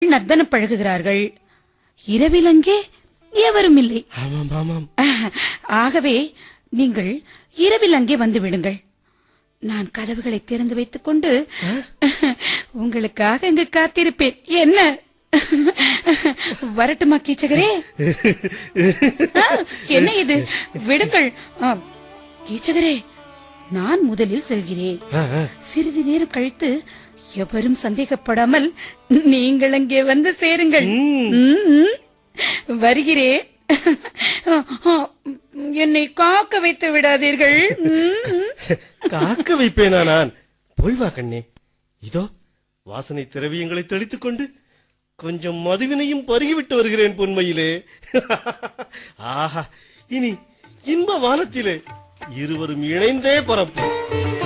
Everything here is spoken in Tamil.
நர்த்தனம் பழகுகிறார்கள் இரவில் அங்கே எவரும் இல்லை ஆமாம் ஆமாம் ஆகவே நீங்கள் இரவில் அங்கே வந்து விடுங்கள் நான் கதவுகளை திறந்து வைத்துக் கொண்டு உங்களுக்காக இங்கு காத்திருப்பேன் என்ன வரட்டுமா கீச்சகரே ஆ, என்ன இது விடுங்கள் ஆ, கீச்சகரே நான் முதலில் செல்கிறேன் ஆ, ஆ. சிறிது நேரம் கழித்து எவரும் சந்தேகப்படாமல் நீங்கள் அங்கே வந்து சேருங்கள் ம், வருகிறேன் என்னை காக்க வைத்து விடாதீர்கள் ம். காக்க வைப்பேனா நான் போய் வா கண்ணே இதோ வாசனை திரவியங்களை தெளித்துக் கொண்டு கொஞ்சம் மதுவினையும் பருகிவிட்டு வருகிறேன் பொன்மையிலே ஆஹா இனி இன்ப வானத்திலே இருவரும் இணைந்தே பரப்போம்